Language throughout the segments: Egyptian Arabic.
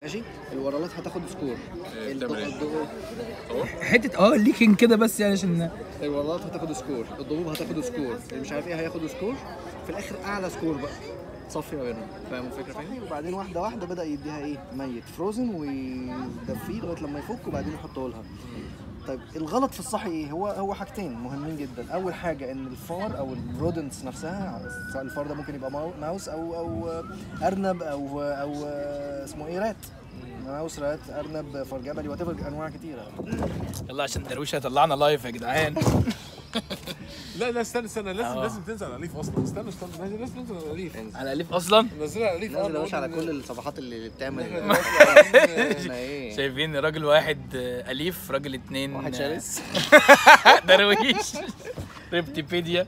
ماشي الورالات هتاخد سكور إيه، بتعمل إيه؟ الض- حته اه ليكن كده بس يعني عشان الورالات هتاخد سكور الضبوب هتاخد سكور اللي مش عارف ايه هياخد سكور في الاخر اعلى سكور بقى صفي ما بينهم فاهم الفكره فاهمني وبعدين واحده واحده بدا يديها ايه ميت فروزن ويدفيه لغايه لما يفك وبعدين يحطه لها طيب الغلط في الصح ايه هو هو حاجتين مهمين جدا اول حاجه ان الفار او الرودنتس نفسها سواء الفار ده ممكن يبقى ماو- ماوس او او ارنب او او اسمه ايه رات ماوس رات ارنب فار جبلي وات انواع كتيره يلا عشان درويش هيطلعنا لايف يا جدعان لا لا استنى استنى لازم آه. لازم تنزل على الاليف اصلا استنى استنى لازم لازم تنزل على الاليف على الف اصلا نزلها على الاليف نازل يا باشا على كل الصفحات اللي بتعمل إحنا احنا ايه شايفين راجل واحد آه، اليف راجل اتنين واحد آه، شرس درويش ريبتيبيديا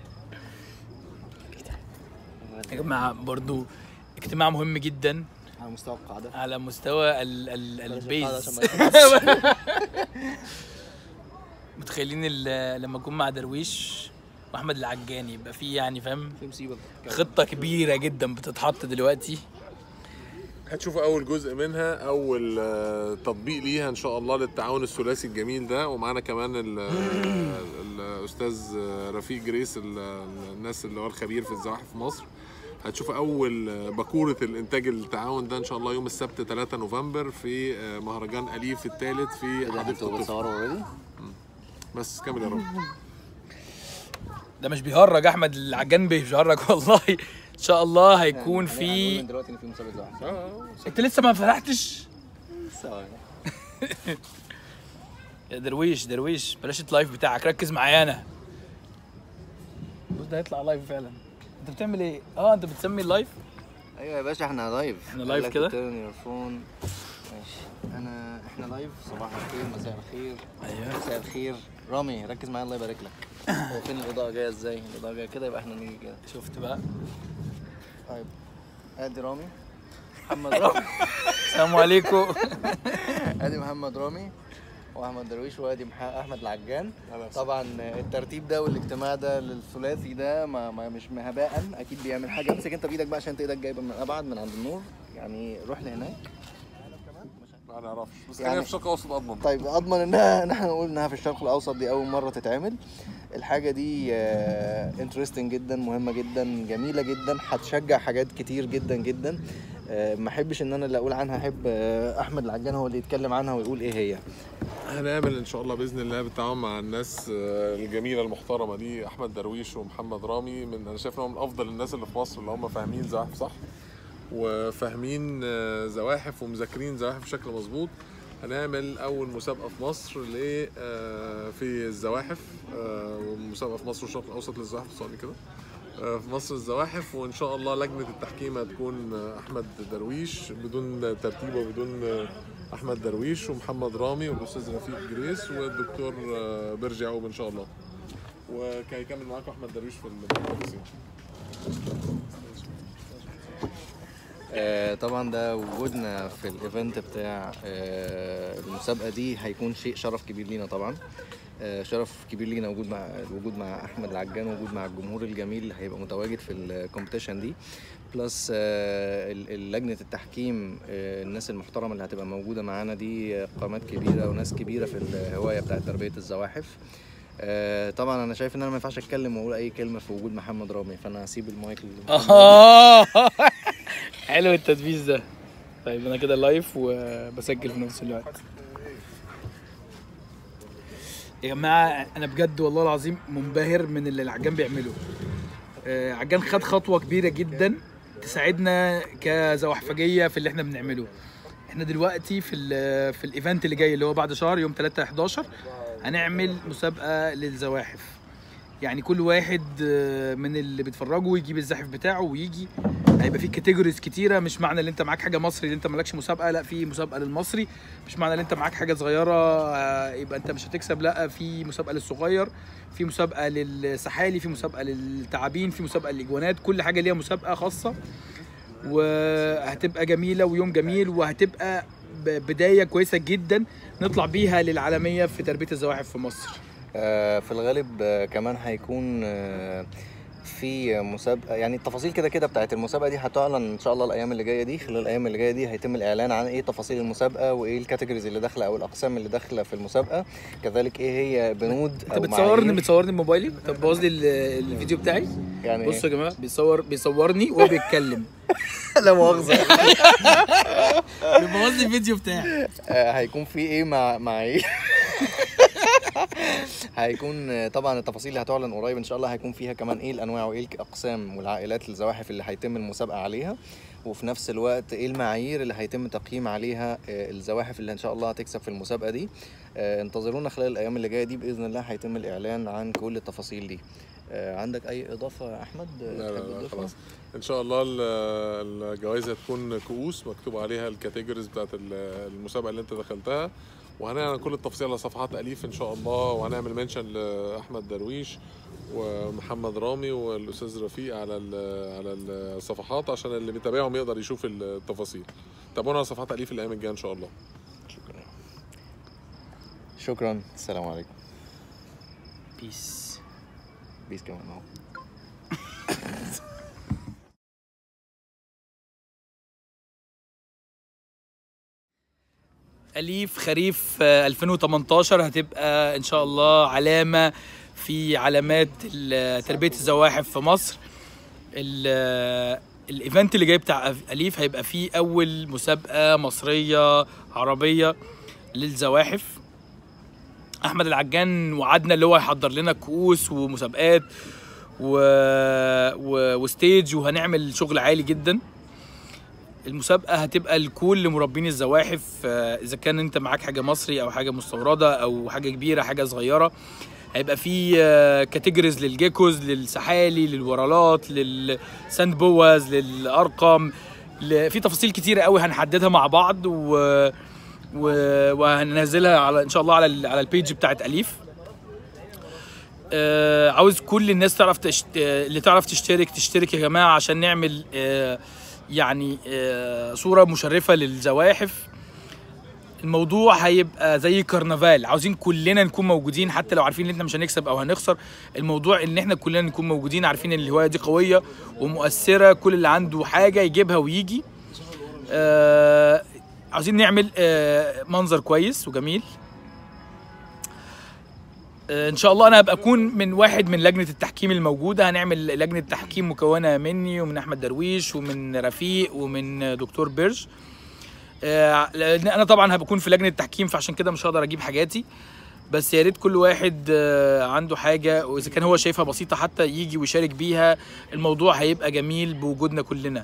يا جماعه برضو اجتماع مهم جدا على مستوى القاعده على مستوى ال ال البيز عشان ما متخيلين ال- لما اكون مع درويش واحمد العجاني يبقى في يعني فاهم في مصيبه خطه كبيره جدا بتتحط دلوقتي هتشوفوا اول جزء منها اول آه، تطبيق ليها ان شاء الله للتعاون الثلاثي الجميل ده ومعانا كمان ال- ال- الاستاذ رفيق جريس ال- الناس اللي هو الخبير في الزواحف في مصر هتشوفوا اول باكوره الانتاج التعاون ده ان شاء الله يوم السبت 3 نوفمبر في آه، مهرجان اليف الثالث في حديقه الطفل بتصوروا اوريدي بس كمل يا رب ده مش بيهرج احمد العجان بيهرج والله ان شاء الله هيكون في من دلوقتي ان في مسابقه زواحف اه انت لسه ما فتحتش ثواني يا درويش درويش بلاش اللايف بتاعك ركز معايا انا بص ده هيطلع لايف فعلا انت بتعمل ايه اه انت بتسمي اللايف ايوه يا باشا احنا لايف احنا لايف كده؟ تيرن يور فون ماشي انا احنا لايف صباح الخير مساء الخير ايوه مساء الخير رامي ركز معايا الله يبارك لك هو فين الاضاءه جايه ازاي الاضاءه جايه كده يبقى احنا نيجي كده شفت بقى طيب ادي رامي محمد رامي السلام عليكم ادي محمد رامي واحمد درويش وادي مح- احمد العجان أهلا وسهلا. طبعا الترتيب ده والاجتماع ده للثلاثي ده ما, ما مش هباء اكيد بيعمل حاجه امسك انت بايدك بقى عشان انت ايدك جايبه من ابعد من عند النور يعني روح لهناك ما نعرفش بس يعني- خلينا في الشرق الاوسط اضمن طيب اضمن انها ان احنا نقول انها في الشرق الاوسط دي اول مره تتعمل الحاجه دي انترستنج جدا مهمه جدا جميله جدا هتشجع حاجات كتير جدا جدا آه، ما احبش ان انا اللي اقول عنها احب آه، احمد العجان هو اللي يتكلم عنها ويقول ايه هي هنعمل ان شاء الله باذن الله بالتعاون مع الناس آه، الجميله المحترمه دي احمد درويش ومحمد رامي من انا شايف انهم من افضل الناس اللي في مصر اللي هم فاهمين زواحف صح وفاهمين آه، زواحف ومذاكرين زواحف بشكل مظبوط هنعمل اول مسابقه في مصر ل آه، في الزواحف آه، ومسابقه في مصر والشرق الاوسط للزواحف الصعيدي كده آه، في مصر الزواحف وان شاء الله لجنه التحكيم هتكون آه، احمد درويش بدون ترتيب وبدون آه، احمد درويش ومحمد رامي والاستاذ رفيق جريس والدكتور آه، بيرجي يعقوب ان شاء الله وهيكمل معاكم احمد درويش في التفاصيل آه، طبعا ده وجودنا في الايفنت بتاع آه، المسابقه دي هيكون شيء شرف كبير لينا طبعا آه، شرف كبير لينا وجود مع الوجود مع احمد العجان وجود مع الجمهور الجميل اللي هيبقى متواجد في الكومبيتيشن دي بلس آه، ال- ال- لجنه التحكيم آه، الناس المحترمه اللي هتبقى موجوده معانا دي آه، قامات كبيره وناس كبيره في الهوايه بتاعه تربيه الزواحف آه، طبعا انا شايف ان انا ما ينفعش اتكلم واقول اي كلمه في وجود محمد رامي فانا هسيب المايك لمحمد اه حلو التدبيس ده طيب انا كده لايف وبسجل في نفس الوقت يا جماعه انا بجد والله العظيم منبهر من اللي العجان بيعمله آه، عجان خد خطوه كبيره جدا تساعدنا كزواحفجيه في اللي احنا بنعمله احنا دلوقتي في ال في الايفنت اللي جاي اللي هو بعد شهر يوم 3 11 هنعمل مسابقه للزواحف يعني كل واحد آه، من اللي بيتفرجوا يجيب الزاحف بتاعه ويجي هيبقى في كاتيجوريز كتيره مش معنى ان انت معاك حاجه مصري ان انت مالكش مسابقه لا في مسابقه للمصري مش معنى ان انت معاك حاجه صغيره آه، يبقى انت مش هتكسب لا في مسابقه للصغير في مسابقه للسحالي في مسابقه للتعابين في مسابقه للاجوانات كل حاجه ليها مسابقه خاصه وهتبقى جميله ويوم جميل وهتبقى ب- بدايه كويسه جدا نطلع بيها للعالميه في تربيه الزواحف في مصر آه، في الغالب آه، كمان هيكون آه، في مسابقه يعني التفاصيل كده كده بتاعت المسابقه دي هتعلن ان شاء الله الايام اللي جايه دي خلال الايام اللي جايه دي هيتم الاعلان عن ايه تفاصيل المسابقه وايه الكاتيجوريز اللي داخله او الاقسام اللي داخله في المسابقه كذلك ايه هي بنود انت او بتصورني معايير بتصورني بموبايلي طب بوظ لي ال- الفيديو بتاعي يعني بصوا يا جماعه بيصور بيصورني وهو بيتكلم لا مؤاخذه بيبوظ لي الفيديو بتاعي آه، هيكون في ايه مع مع ايه هيكون آه، طبعا التفاصيل اللي هتعلن قريب ان شاء الله هيكون فيها كمان ايه الانواع وايه الاقسام والعائلات الزواحف اللي هيتم المسابقه عليها وفي نفس الوقت ايه المعايير اللي هيتم تقييم عليها آه، الزواحف اللي ان شاء الله هتكسب في المسابقه دي آه، انتظرونا خلال الايام اللي جايه دي باذن الله هيتم الاعلان عن كل التفاصيل دي آه، عندك اي اضافه يا احمد آه، لا لا تحب لا تضيفها؟ خلاص ان شاء الله ال- الجوائز هتكون كؤوس مكتوب عليها الكاتيجوريز بتاعت ال- المسابقه اللي انت دخلتها وهنعلن كل التفاصيل على صفحات اليف ان شاء الله وهنعمل منشن لاحمد درويش ومحمد رامي والاستاذ رفيق على ال- على الصفحات عشان اللي بيتابعهم يقدر يشوف التفاصيل تابعونا على صفحات اليف الايام الجايه ان شاء الله شكرا شكرا السلام عليكم بيس بيس كمان اهو أليف خريف آه، 2018 هتبقى إن شاء الله علامة في علامات ال- تربية الزواحف في مصر ال- الايفنت اللي جاي بتاع أف- أليف هيبقى فيه أول مسابقة مصرية عربية للزواحف أحمد العجان وعدنا اللي هو هيحضر لنا كؤوس ومسابقات و... و... وستيج وهنعمل شغل عالي جدا المسابقة هتبقى لكل مربين الزواحف آه، إذا كان أنت معاك حاجة مصري أو حاجة مستوردة أو حاجة كبيرة حاجة صغيرة هيبقى في كاتيجوريز للجيكوز للسحالي للورالات للساند بواز للأرقم ل- في تفاصيل كتيرة قوي هنحددها مع بعض و... و... وهننزلها على ان شاء الله على ال... على البيج بتاعت اليف آه عاوز كل الناس تعرف تشت... آه، اللي تعرف تشترك تشترك يا جماعه عشان نعمل آه يعني آه صوره مشرفه للزواحف الموضوع هيبقى زي كرنفال عاوزين كلنا نكون موجودين حتى لو عارفين ان احنا مش هنكسب او هنخسر الموضوع ان احنا كلنا نكون موجودين عارفين ان الهوايه دي قويه ومؤثره كل اللي عنده حاجه يجيبها ويجي آه عاوزين نعمل آه منظر كويس وجميل آه ان شاء الله انا هبقى اكون من واحد من لجنه التحكيم الموجوده هنعمل لجنه تحكيم مكونه مني ومن احمد درويش ومن رفيق ومن دكتور بيرج آه، لان انا طبعا هبكون في لجنه التحكيم فعشان كده مش هقدر اجيب حاجاتي بس يا ريت كل واحد آه، عنده حاجه واذا كان هو شايفها بسيطه حتى يجي ويشارك بيها الموضوع هيبقى جميل بوجودنا كلنا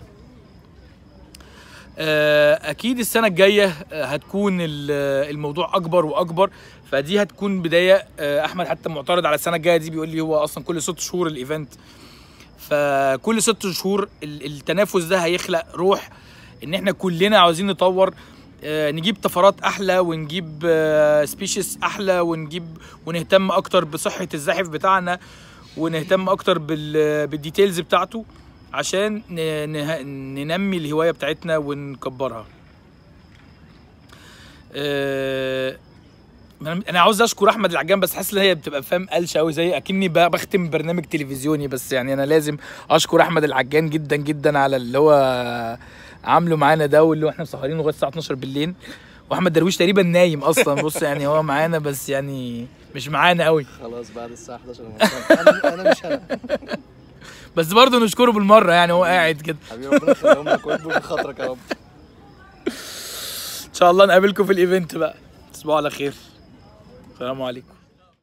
آه، اكيد السنه الجايه آه، هتكون ال- الموضوع اكبر واكبر فدي هتكون بدايه آه، احمد حتى معترض على السنه الجايه دي بيقول لي هو اصلا كل ست شهور الايفنت فكل ست شهور ال- التنافس ده هيخلق روح ان احنا كلنا عاوزين نطور آه، نجيب طفرات احلى ونجيب سبيشيز احلى ونجيب ونهتم اكتر بصحه الزاحف بتاعنا ونهتم اكتر بال- بالديتيلز بتاعته عشان ن- نه- ننمي الهوايه بتاعتنا ونكبرها آه، انا أنا عاوز اشكر احمد العجان بس حاسس ان هي بتبقى فاهم قلشه قوي زي اكني ب- بختم برنامج تلفزيوني بس يعني انا لازم اشكر احمد العجان جدا جدا على اللي هو عامله معانا ده واللي هو احنا مسهرين لغايه الساعه 12 بالليل واحمد درويش تقريبا نايم اصلا بص يعني هو معانا بس يعني مش معانا قوي خلاص بعد الساعه 11 انا انا مش انا بس برضه نشكره بالمره يعني هو قاعد كده حبيبي ربنا يخليهم لك ويكبر بخاطرك يا رب ان شاء الله نقابلكم في الايفنت بقى تصبحوا على خير السلام عليكم